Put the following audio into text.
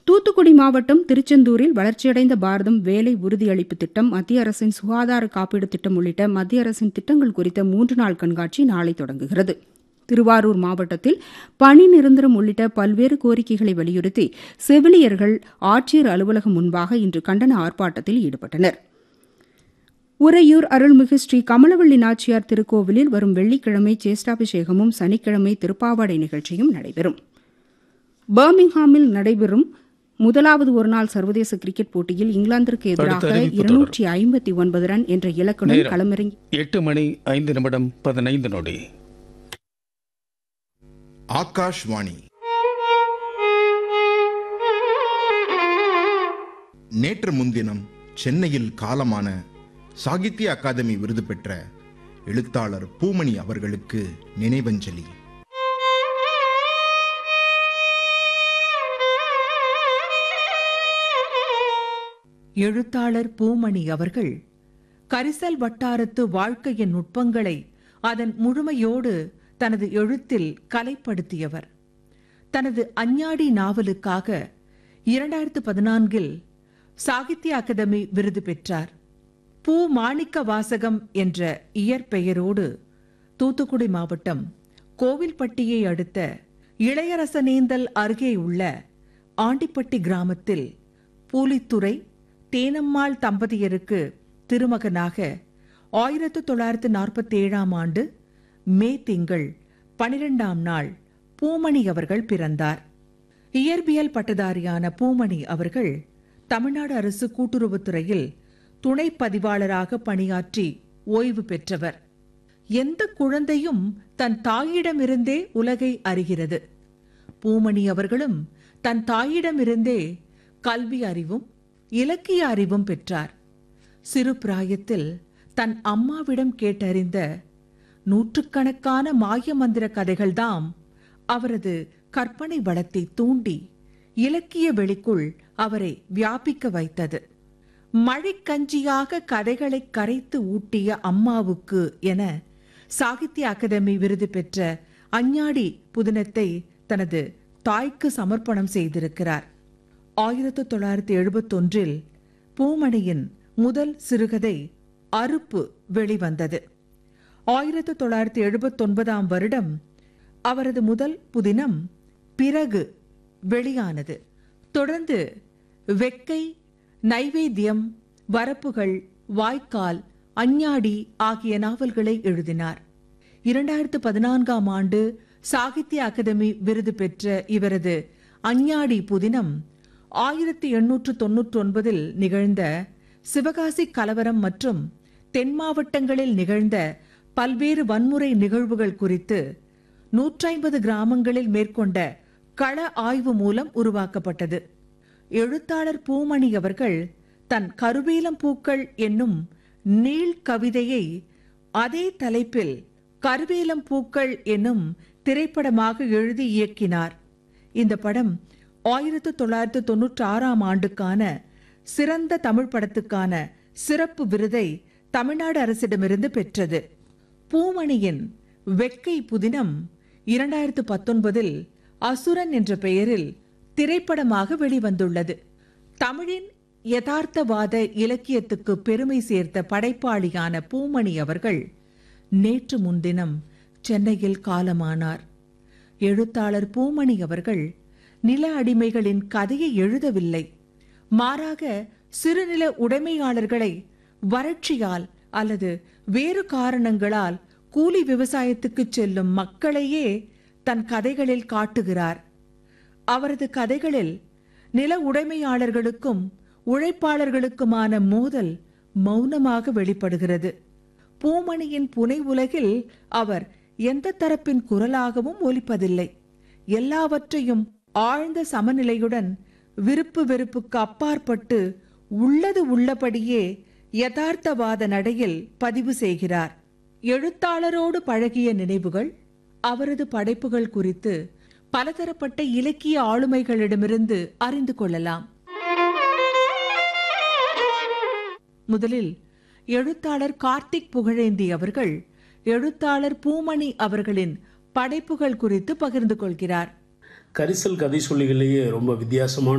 தூத்துக்குடி மாவட்டம் திருச்செந்தூரில் வளர்ச்சியடைந்த பாரதம் வேலை உறுதியளிப்பு திட்டம் மத்திய அரசின் சுகாதார காப்பீடு திட்டம் உள்ளிட்ட மத்திய அரசின் திட்டங்கள் குறித்த மூன்று நாள் கண்காட்சி நாளை தொடங்குகிறது திருவாரூர் மாவட்டத்தில் பணி நிரந்தரம் உள்ளிட்ட பல்வேறு கோரிக்கைகளை வலியுறுத்தி செவிலியர்கள் ஆட்சியர் அலுவலகம் முன்பாக இன்று கண்டன ஆர்ப்பாட்டத்தில் ஈடுபட்டனர் உறையூர் அருள்மிகு ஸ்ரீ கமலவள்ளி நாச்சியார் திருக்கோவிலில் வரும் வெள்ளிக்கிழமை சேஷ்டாபிஷேகமும் சனிக்கிழமை திருப்பாவாடை நிகழ்ச்சியும் நடைபெறும் பர்மிங்ஹாமில் நடைபெறும் முதலாவது ஒருநாள் சர்வதேச கிரிக்கெட் போட்டியில் இங்கிலாந்திற்கு எதிராக அறிவிப்பு இருநூற்றி ஐம்பத்தி ஒன்பது ரன் என்ற இலக்குடன் நேரம். களமிறங்கி எட்டு மணி ஐந்து நிமிடம் பதினைந்து நொடி ஆகாஷ்வாணி நேற்று முன்தினம் சென்னையில் காலமான சாகித்ய அகாதமி விருது பெற்ற எழுத்தாளர் பூமணி அவர்களுக்கு நினைவஞ்சலி எழுத்தாளர் பூமணி அவர்கள் கரிசல் வட்டாரத்து வாழ்க்கையின் நுட்பங்களை அதன் முழுமையோடு தனது எழுத்தில் கலைப்படுத்தியவர் தனது அஞ்ஞாடி நாவலுக்காக இரண்டாயிரத்து பதினான்கில் சாகித்ய அகாதமி விருது பெற்றார் பூ மாணிக்க வாசகம் என்ற இயற்பெயரோடு தூத்துக்குடி மாவட்டம் கோவில்பட்டியை அடுத்த இளையரசனேந்தல் அருகே உள்ள ஆண்டிப்பட்டி கிராமத்தில் பூலித்துறை தேனம்மாள் தம்பதியருக்கு திருமகனாக ஆயிரத்து தொள்ளாயிரத்து நாற்பத்தி ஏழாம் ஆண்டு மே திங்கள் பனிரெண்டாம் நாள் பூமணி அவர்கள் பிறந்தார் இயற்பியல் பட்டதாரியான பூமணி அவர்கள் தமிழ்நாடு அரசு கூட்டுறவுத்துறையில் துணை பதிவாளராக பணியாற்றி ஓய்வு பெற்றவர் எந்த குழந்தையும் தன் தாயிடமிருந்தே உலகை அறிகிறது பூமணி அவர்களும் தன் தாயிடமிருந்தே கல்வி அறிவும் இலக்கிய அறிவும் பெற்றார் சிறு பிராயத்தில் தன் அம்மாவிடம் கேட்டறிந்த நூற்றுக்கணக்கான மாய மந்திர கதைகள்தாம் அவரது கற்பனை வளத்தை தூண்டி இலக்கிய வெளிக்குள் அவரை வியாபிக்க வைத்தது மழைக்கஞ்சியாக கதைகளை கரைத்து ஊட்டிய அம்மாவுக்கு என சாகித்ய அகாதமி விருது பெற்ற அஞ்ஞாடி புதினத்தை தனது தாய்க்கு சமர்ப்பணம் செய்திருக்கிறார் ஆயிரத்து தொள்ளாயிரத்தி எழுபத்தொன்றில் பூமணியின் முதல் சிறுகதை அறுப்பு வெளிவந்தது ஆயிரத்து தொள்ளாயிரத்தி எழுபத்தொன்பதாம் வருடம் அவரது முதல் புதினம் பிறகு வெளியானது தொடர்ந்து வெக்கை நைவேத்தியம் வரப்புகள் வாய்க்கால் அஞ்ஞாடி ஆகிய நாவல்களை எழுதினார் இரண்டாயிரத்து பதினான்காம் ஆண்டு சாகித்ய அகாதமி விருது பெற்ற இவரது அஞ்ஞாடி புதினம் ஆயிரத்தி எண்ணூற்று தொன்னூற்றி ஒன்பதில் நிகழ்ந்த சிவகாசி கலவரம் மற்றும் தென் மாவட்டங்களில் நிகழ்ந்த பல்வேறு வன்முறை நிகழ்வுகள் குறித்து நூற்றைம்பது கிராமங்களில் மேற்கொண்ட கள ஆய்வு மூலம் உருவாக்கப்பட்டது எழுத்தாளர் பூமணி அவர்கள் தன் கருவேலம் பூக்கள் என்னும் நீள் கவிதையை அதே தலைப்பில் கருவேலம் பூக்கள் என்னும் திரைப்படமாக எழுதி இயக்கினார் இந்த படம் ஆயிரத்து தொள்ளாயிரத்து தொன்னூற்றி ஆறாம் ஆண்டுக்கான சிறந்த தமிழ் படத்துக்கான சிறப்பு விருதை தமிழ்நாடு அரசிடமிருந்து பெற்றது பூமணியின் வெக்கை புதினம் இரண்டாயிரத்து பத்தொன்பதில் அசுரன் என்ற பெயரில் திரைப்படமாக வெளிவந்துள்ளது தமிழின் யதார்த்தவாத இலக்கியத்துக்கு பெருமை சேர்த்த படைப்பாளியான பூமணி அவர்கள் நேற்று முன்தினம் சென்னையில் காலமானார் எழுத்தாளர் பூமணி அவர்கள் நில அடிமைகளின் கதையை எழுதவில்லை மாறாக சிறுநில உடைமையாளர்களை வறட்சியால் அல்லது வேறு காரணங்களால் கூலி விவசாயத்துக்கு செல்லும் மக்களையே தன் கதைகளில் காட்டுகிறார் அவரது கதைகளில் நில உடைமையாளர்களுக்கும் உழைப்பாளர்களுக்குமான மோதல் மௌனமாக வெளிப்படுகிறது பூமணியின் புனை உலகில் அவர் எந்த தரப்பின் குரலாகவும் ஒலிப்பதில்லை எல்லாவற்றையும் ஆழ்ந்த சமநிலையுடன் விருப்பு வெறுப்புக்கு அப்பாற்பட்டு உள்ளது உள்ளபடியே யதார்த்தவாத நடையில் பதிவு செய்கிறார் எழுத்தாளரோடு பழகிய நினைவுகள் அவரது படைப்புகள் குறித்து பலதரப்பட்ட இலக்கிய ஆளுமைகளிடமிருந்து அறிந்து கொள்ளலாம் முதலில் எழுத்தாளர் கார்த்திக் புகழேந்தி அவர்கள் எழுத்தாளர் பூமணி அவர்களின் படைப்புகள் குறித்து பகிர்ந்து கொள்கிறார் கரிசல் கதை சொல்லிகளையே ரொம்ப வித்தியாசமான